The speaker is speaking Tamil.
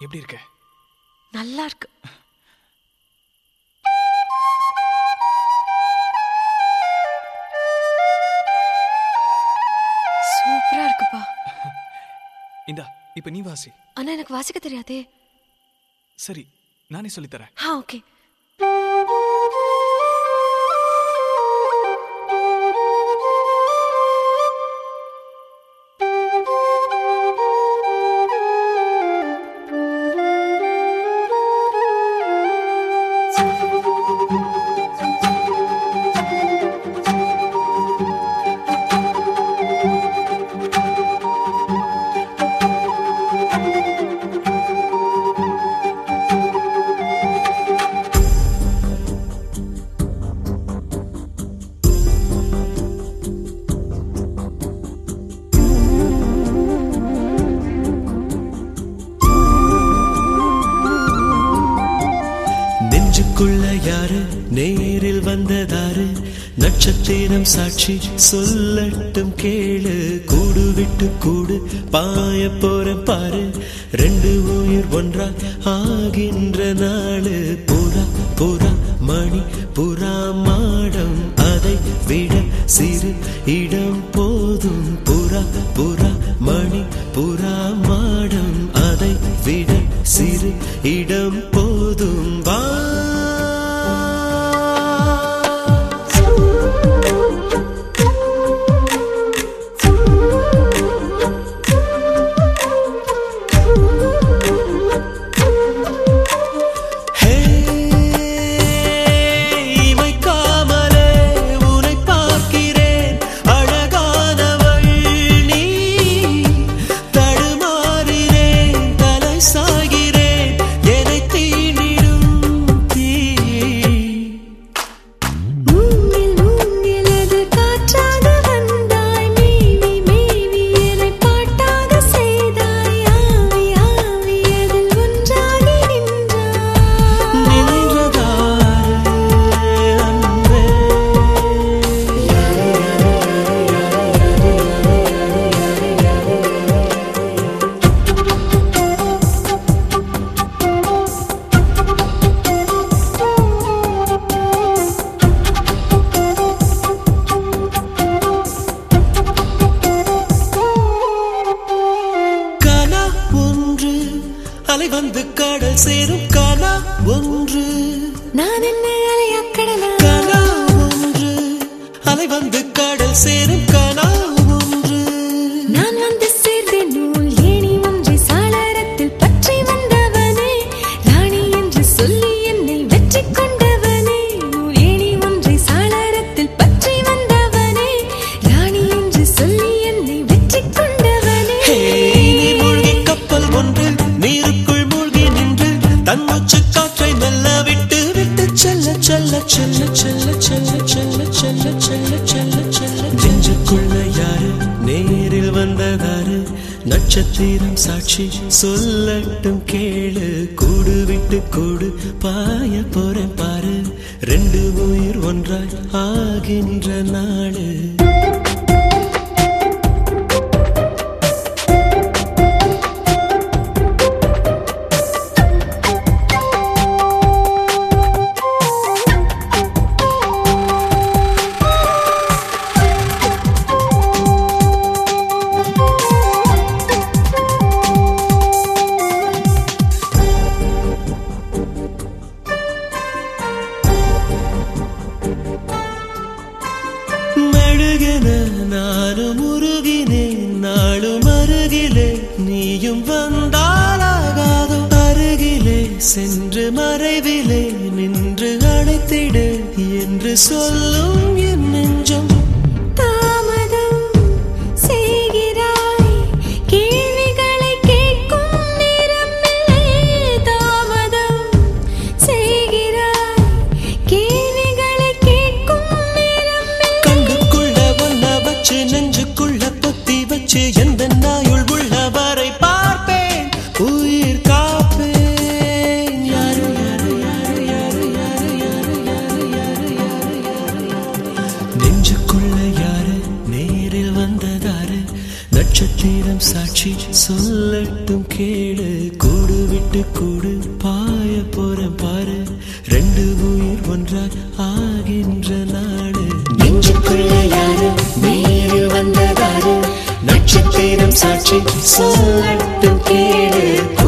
எப்படி இருக்க நல்லா இருக்கு சூப்பரா இருக்குப்பா இந்தா இப்ப நீ வாசி ஆனா எனக்கு வாசிக்க தெரியாதே சரி நானே சொல்லித்தரேன் ஆ ஓகே நெஞ்சுக்குள்ள யாரு நேரில் வந்ததாரு நட்சத்திரம் சாட்சி சொல்லட்டும் கேளு கூடு விட்டு கூடு பாய போற பாரு ரெண்டு உயிர் ஒன்றா ஆகின்ற நாளு புறா புறா மணி புறா மாடம் அதை விட சிறு இடம் போதும் புறா புறா மணி புறா மாடம் அதை விட சிறு இடம் போதும் வா ஹே, இமைக்காமலே உன்னை பார்க்கிறேன் அழகானவள் நீ தடுமாறினேன் தலை சாகிறேன் என்னை தீண்டிடும் தீ மூங்கில் மூங்கிலது காற்றாக வந்தாய் மேவி மேவி என்னை பாட்டாக செய்தாய் ஆவி ஆவி அதில் ஒன்றாகி நின்றாய் நின்றதாரு அன்பே கனா ஒன்று அலை வந்து கடல் சேரும் கனா ஒன்று நான் என்ன அலையாக்கடலா கனா ஒன்று அலை வந்து கடல் சேரும் கனா ஒன்று நான் வந்து சேர்ந்தேன் நூல் ஏணி ஒன்றை சாளரத்தில் பற்றி வந்தவனே ராணி என்று சொல்லி என்னை வெற்றி கொண்டவனே நூல் ஏணி ஒன்றை சாளரத்தில் பற்றி வந்தவனே ராணி என்று சொல்லி என்னை வெற்றி கொண்டவனே ஹே, நீர் மூழ்கி கப்பல் ஒன்று நீருக்குள் மூழ்கி நின்று தன் மூச்சு காற்றை மெல்ல விட்டு விட்டு செல்ல செல்ல செல்ல செல்ல செல்ல செல்ல செல்ல செல்ல செல்ல செல்ல நெஞ்சுக்குள்ள யாரு நேரில் வந்ததாரு நட்சத்திரம் சாட்சி சொல்லட்டும் கேளு கூடு விட்டு கூடு பாய போறேன் பாரு ரெண்டு உயிர் ஒன்றாய் ஆகின்ற நாடு மெழுகென நானும் உருகினேன் நாளும் அருகிலே நீயும் வந்தாலாகாதோ அருகிலே சென்று மறைவிலே நின்று அழைத்திடு என்று சொல்லும் என் நெஞ்சம் தாமதம் செய்கிறாய் கேள்விகளை கேட்கும் நேரமில்லை தாமதம் செய்கிறாய் கேள்விகளை கேட்கும் நேரமில்லை கண்ணுக்குள்ள ஒன்ன வச்சு நெஞ்சுக்குள்ள பொத்தி வச்சு எந்த நாயுள் உள்ளவரை பார்ப்பேன் உயிர் காப்பேன் யாரு யாரு யாரு யாரு யாரு யாரு யாரு யாரு யாரு யாரு நெஞ்சுக்குள்ள யாரு நேரில் வந்ததாரு நட்சத்திரம் சாட்சி சொல்லட்டும் கேளு கூடு விட்டு ஒன்றாய் ஆகின்ற நாடு நெஞ்சுக்குள்ள யாரு நேரில் வந்ததாரு நட்சத்திரம் சாட்சி சொல்லட்டும் கேடு